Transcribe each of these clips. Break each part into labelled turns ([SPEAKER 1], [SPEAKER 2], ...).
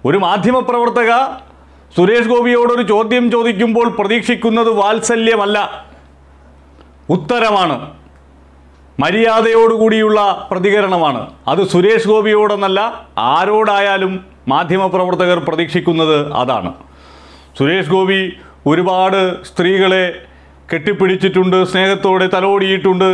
[SPEAKER 1] ഒരു മാധ്യമപ്രവർത്തക സുരേഷ് ഗോപിയോടൊരു ചോദ്യം ചോദിക്കുമ്പോൾ പ്രതീക്ഷിക്കുന്നത് വാത്സല്യമല്ല ഉത്തരമാണ് മര്യാദയോടുകൂടിയുള്ള പ്രതികരണമാണ് അത് സുരേഷ് ഗോപിയോടെന്നല്ല ആരോടായാലും മാധ്യമപ്രവർത്തകർ പ്രതീക്ഷിക്കുന്നത് അതാണ് സുരേഷ് ഗോപി ഒരുപാട് സ്ത്രീകളെ കെട്ടിപ്പിടിച്ചിട്ടുണ്ട് സ്നേഹത്തോടെ തലോടിയിട്ടുണ്ട്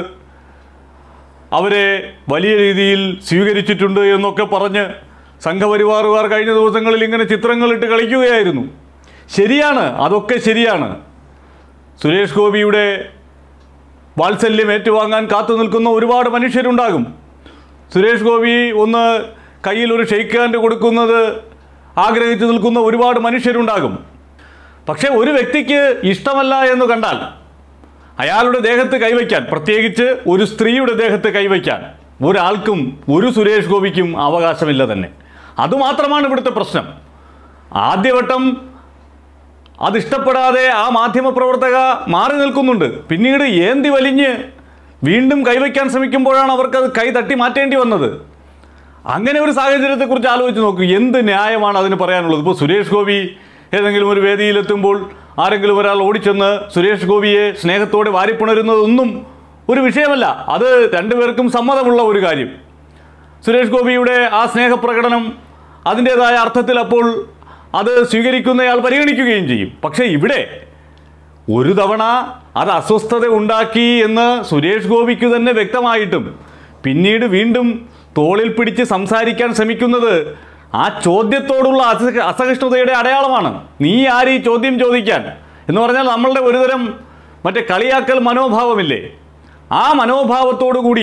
[SPEAKER 1] അവരെ വലിയ രീതിയിൽ സ്വീകരിച്ചിട്ടുണ്ട് എന്നൊക്കെ പറഞ്ഞ് സംഘപരിവാറുകാർ കഴിഞ്ഞ ദിവസങ്ങളിൽ ഇങ്ങനെ ചിത്രങ്ങളിട്ട് കളിക്കുകയായിരുന്നു ശരിയാണ് അതൊക്കെ ശരിയാണ് സുരേഷ് ഗോപിയുടെ വാത്സല്യം ഏറ്റുവാങ്ങാൻ കാത്തു നിൽക്കുന്ന ഒരുപാട് മനുഷ്യരുണ്ടാകും സുരേഷ് ഗോപി ഒന്ന് കയ്യിൽ ഒരു ഷെയ്ക്ക് ഹാൻഡ് കൊടുക്കുന്നത് ആഗ്രഹിച്ചു നിൽക്കുന്ന ഒരുപാട് മനുഷ്യരുണ്ടാകും പക്ഷേ ഒരു വ്യക്തിക്ക് ഇഷ്ടമല്ല എന്ന് കണ്ടാൽ അയാളുടെ ദേഹത്ത് കൈവയ്ക്കാൻ പ്രത്യേകിച്ച് ഒരു സ്ത്രീയുടെ ദേഹത്ത് കൈവയ്ക്കാൻ ഒരാൾക്കും ഒരു സുരേഷ് ഗോപിക്കും അവകാശമില്ല തന്നെ അതുമാത്രമാണ് ഇവിടുത്തെ പ്രശ്നം ആദ്യവട്ടം അതിഷ്ടപ്പെടാതെ ആ മാധ്യമപ്രവർത്തക മാറി നിൽക്കുന്നുണ്ട് പിന്നീട് ഏന്തി വലിഞ്ഞ് വീണ്ടും കൈവയ്ക്കാൻ ശ്രമിക്കുമ്പോഴാണ് അവർക്കത് കൈ തട്ടി മാറ്റേണ്ടി വന്നത് അങ്ങനെ ഒരു സാഹചര്യത്തെക്കുറിച്ച് ആലോചിച്ച് നോക്കൂ എന്ത് ന്യായമാണ് അതിന് പറയാനുള്ളത് ഇപ്പോൾ സുരേഷ് ഗോപി ഏതെങ്കിലും ഒരു വേദിയിലെത്തുമ്പോൾ ആരെങ്കിലും ഒരാൾ ഓടിച്ചെന്ന് സുരേഷ് ഗോപിയെ സ്നേഹത്തോടെ വാരിപ്പുണരുന്നതൊന്നും ഒരു വിഷയമല്ല അത് രണ്ടുപേർക്കും സമ്മതമുള്ള ഒരു കാര്യം സുരേഷ് ഗോപിയുടെ ആ സ്നേഹപ്രകടനം അതിൻ്റേതായ അർത്ഥത്തിൽ അപ്പോൾ അത് സ്വീകരിക്കുന്നയാൾ പരിഗണിക്കുകയും ചെയ്യും പക്ഷേ ഇവിടെ ഒരു തവണ അത് അസ്വസ്ഥത ഉണ്ടാക്കി എന്ന് സുരേഷ് ഗോപിക്ക് തന്നെ വ്യക്തമായിട്ടും പിന്നീട് വീണ്ടും തോളിൽ പിടിച്ച് സംസാരിക്കാൻ ശ്രമിക്കുന്നത് ആ ചോദ്യത്തോടുള്ള അസ- അസഹിഷ്ണുതയുടെ അടയാളമാണ് നീ ആര് ഈ ചോദ്യം ചോദിക്കാൻ എന്ന് പറഞ്ഞാൽ നമ്മളുടെ ഒരുതരം മറ്റേ കളിയാക്കൽ മനോഭാവമില്ലേ ആ മനോഭാവത്തോടു കൂടി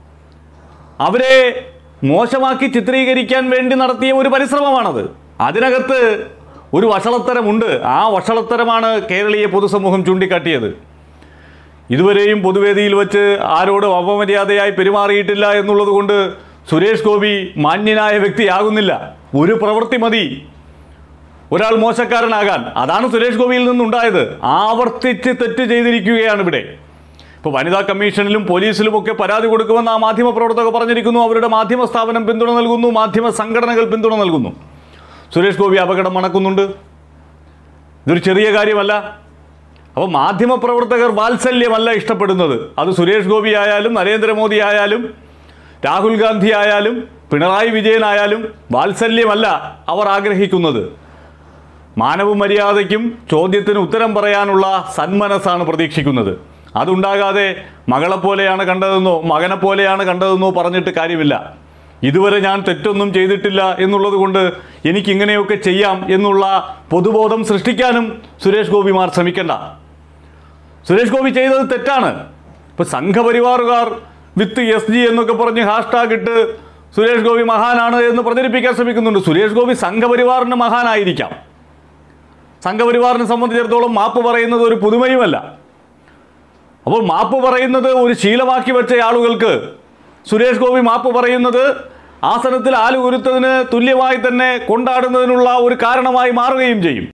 [SPEAKER 1] അവരെ മോശമാക്കി ചിത്രീകരിക്കാൻ വേണ്ടി നടത്തിയ ഒരു പരിശ്രമമാണത് അതിനകത്ത് ഒരു വഷളത്തരമുണ്ട് ആ വഷളത്തരമാണ് കേരളീയ പൊതുസമൂഹം ചൂണ്ടിക്കാട്ടിയത് ഇതുവരെയും പൊതുവേദിയിൽ വെച്ച് ആരോടും അപമര്യാദയായി പെരുമാറിയിട്ടില്ല എന്നുള്ളത് കൊണ്ട് സുരേഷ് ഗോപി മാന്യനായ വ്യക്തിയാകുന്നില്ല ഒരു പ്രവൃത്തി മതി ഒരാൾ മോശക്കാരനാകാൻ അതാണ് സുരേഷ് ഗോപിയിൽ നിന്നുണ്ടായത് ആവർത്തിച്ച് തെറ്റ് ചെയ്തിരിക്കുകയാണ് ഇവിടെ ഇപ്പോൾ വനിതാ കമ്മീഷനിലും പോലീസിലും ഒക്കെ പരാതി കൊടുക്കുമെന്ന് ആ മാധ്യമ പ്രവർത്തകർ പറഞ്ഞിരിക്കുന്നു അവരുടെ മാധ്യമ സ്ഥാപനം പിന്തുണ നൽകുന്നു മാധ്യമ സംഘടനകൾ പിന്തുണ നൽകുന്നു സുരേഷ് ഗോപി അപകടം മണക്കുന്നുണ്ട് ഇതൊരു ചെറിയ കാര്യമല്ല അപ്പോൾ മാധ്യമപ്രവർത്തകർ വാത്സല്യമല്ല ഇഷ്ടപ്പെടുന്നത് അത് സുരേഷ് ഗോപി ആയാലും നരേന്ദ്രമോദി ആയാലും രാഹുൽ ഗാന്ധി ആയാലും പിണറായി വിജയനായാലും വാത്സല്യമല്ല അവർ ആഗ്രഹിക്കുന്നത് മാനവ മര്യാദയ്ക്കും ചോദ്യത്തിന് ഉത്തരം പറയാനുള്ള സന്മനസ്സാണ് പ്രതീക്ഷിക്കുന്നത് അതുണ്ടാകാതെ മകളെപ്പോലെയാണ് കണ്ടതെന്നോ മകനെ പോലെയാണ് കണ്ടതെന്നോ പറഞ്ഞിട്ട് കാര്യമില്ല ഇതുവരെ ഞാൻ തെറ്റൊന്നും ചെയ്തിട്ടില്ല എന്നുള്ളത് കൊണ്ട് എനിക്കിങ്ങനെയൊക്കെ ചെയ്യാം എന്നുള്ള പൊതുബോധം സൃഷ്ടിക്കാനും സുരേഷ് ഗോപിമാർ ശ്രമിക്കണ്ട സുരേഷ് ഗോപി ചെയ്തത് തെറ്റാണ് ഇപ്പോൾ സംഘപരിവാറുകാർ വിത്ത് എസ് ജി എന്നൊക്കെ പറഞ്ഞ് ഹാഷ്ടാഗ് ഇട്ട് സുരേഷ് ഗോപി മഹാനാണ് എന്ന് പ്രചരിപ്പിക്കാൻ ശ്രമിക്കുന്നുണ്ട് സുരേഷ് ഗോപി സംഘപരിവാറിന് മഹാനായിരിക്കാം സംഘപരിവാറിനെ സംബന്ധിച്ചിടത്തോളം മാപ്പ് പറയുന്നത് ഒരു പുതുമയുമല്ല അപ്പോൾ മാപ്പ് പറയുന്നത് ഒരു ശീലമാക്കി വെച്ച ആളുകൾക്ക് സുരേഷ് ഗോപി മാപ്പ് പറയുന്നത് ആസനത്തിൽ ആല് ഉരുത്തതിന് തുല്യമായി തന്നെ കൊണ്ടാടുന്നതിനുള്ള ഒരു കാരണമായി മാറുകയും ചെയ്യും